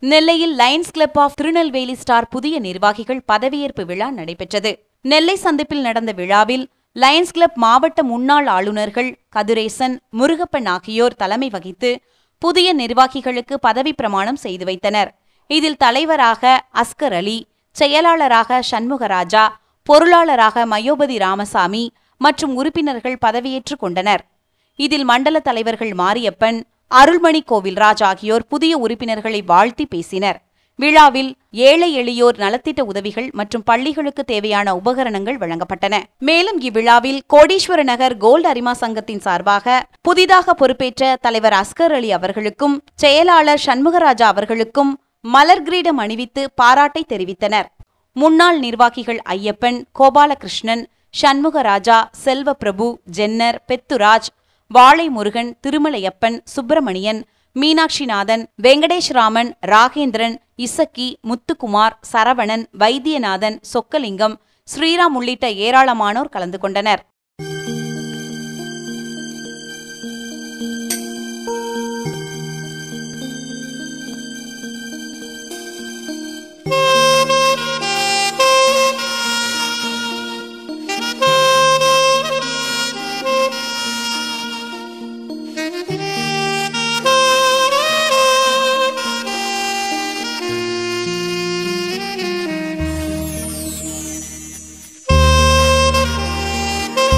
நெல்லையில் lions club of Tirunelveli star புதிய நிர்வாகிகள் பதவியேற்பு விழா நடைபெற்றது நெல்லை சந்திப்பில் நடந்த விழாவில் லயன்ஸ் கிளப் மாவட்ட முன்னாள் ஆளுநர்கள் கதிரேசன் முருகப்பன் ஆகியோர் தலைமை வகித்து புதிய நிர்வாகிகளுக்கு பதவி பிரமாணம் செய்து வைத்தனர் இதில் தலைவராக அஸ்கர் அலி செயலாளராக சண்முகராஜா பொருளாளராக மயோபதி ராமசாமி மற்றும் உறுப்பினர்கள் பதவியேற்றுக் கொண்டனர் இதில் மண்டல தலைவர்கள் மாரியப்பன் அருள்மணி கோவில்ராஜ் ஆகியோர் புதிய உறுப்பினர்களை வாழ்த்தி பேசினர் விழாவில் ஏழை எளியோர் நலத்திட்ட உதவிகள் மற்றும் பள்ளிகளுக்கு தேவையான உபகரணங்கள் வழங்கப்பட்டன மேலும் இவ்விழாவில் கோடீஸ்வர நகர் கோல்டு அரிமா சங்கத்தின் சார்பாக புதிதாக பொறுப்பேற்ற தலைவர் அஸ்கர் அலி அவர்களுக்கும் செயலாளர் சண்முகராஜா அவர்களுக்கும் மலர் கிரீடம் அணிவித்து பாராட்டை தெரிவித்தனர் முன்னாள் நிர்வாகிகள் ஐயப்பன் கோபாலகிருஷ்ணன் சண்முகராஜா செல்வப்பிரபு ஜென்னர் பெத்துராஜ் வாழை முருகன் திருமலையப்பன் சுப்பிரமணியன் மீனாட்சிநாதன் வெங்கடேஷ்ராமன் ராகேந்திரன் இசக்கி முத்துக்குமார் சரவணன் வைத்தியநாதன் சொக்கலிங்கம் ஸ்ரீராம் உள்ளிட்ட ஏராளமானோர் கலந்து கொண்டனர் Thank you.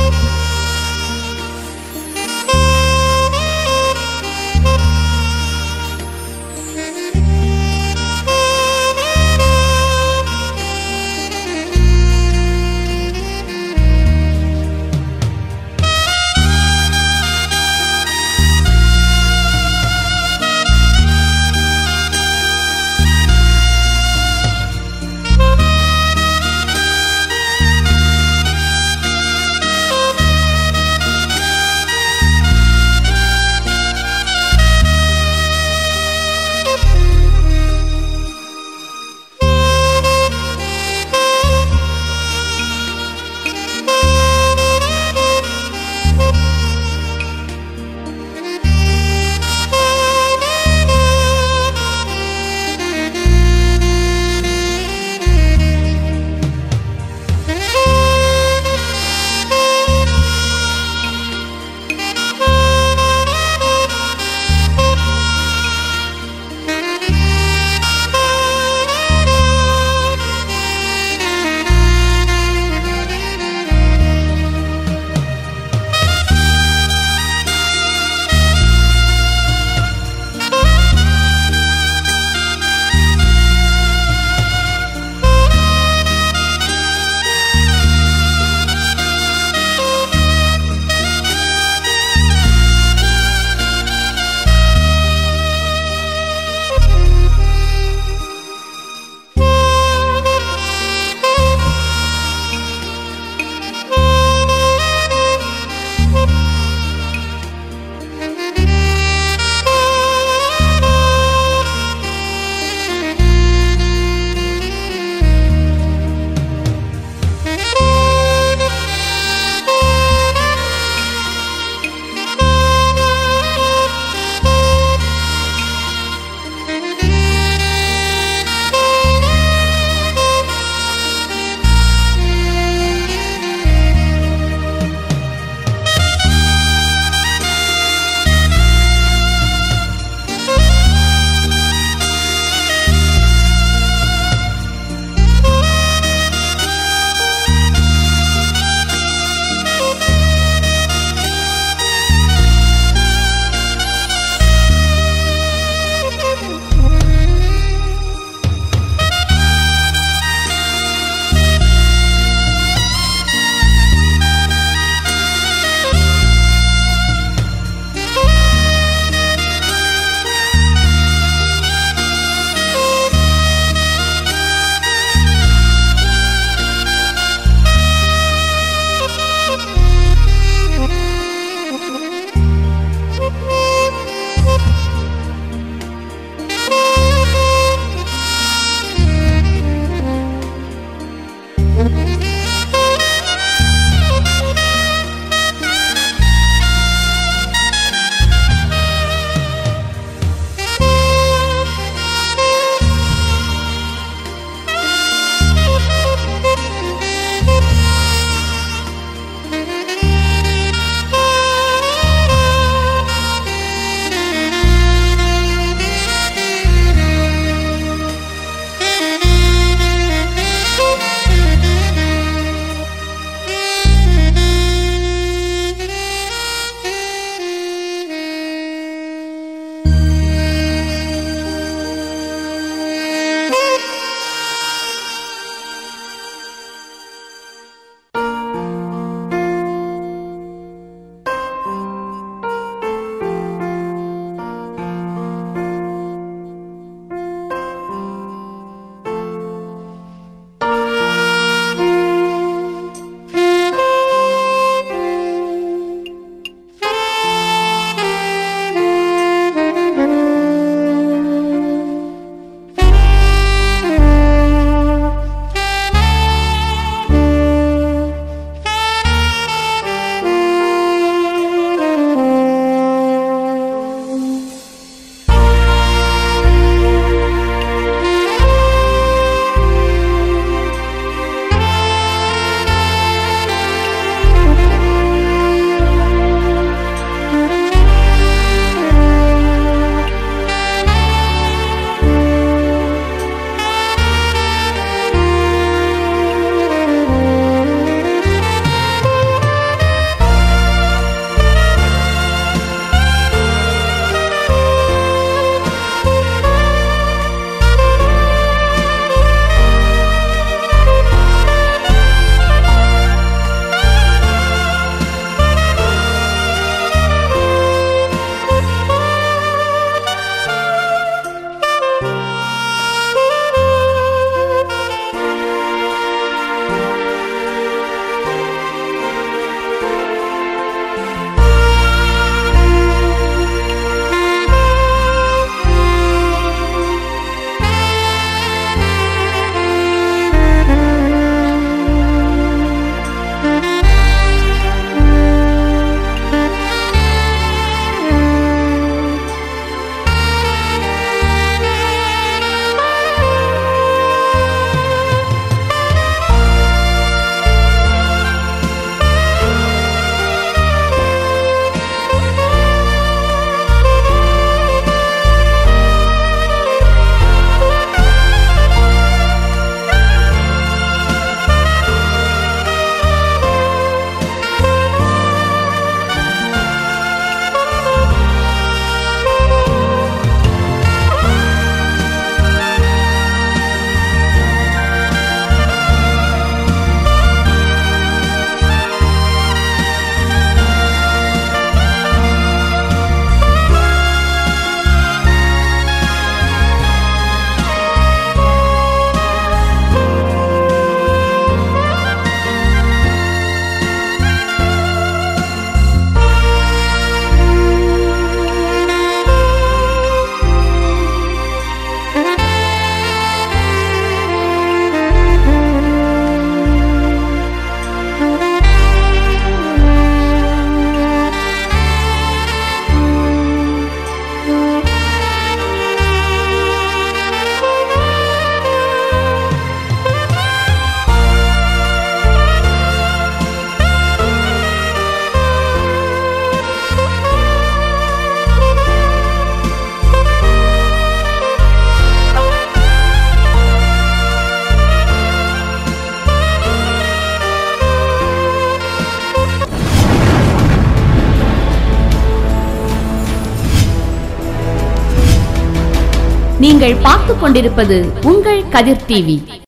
நீங்கள் பார்த்துக் கொண்டிருப்பது உங்கள் கதிர் டிவி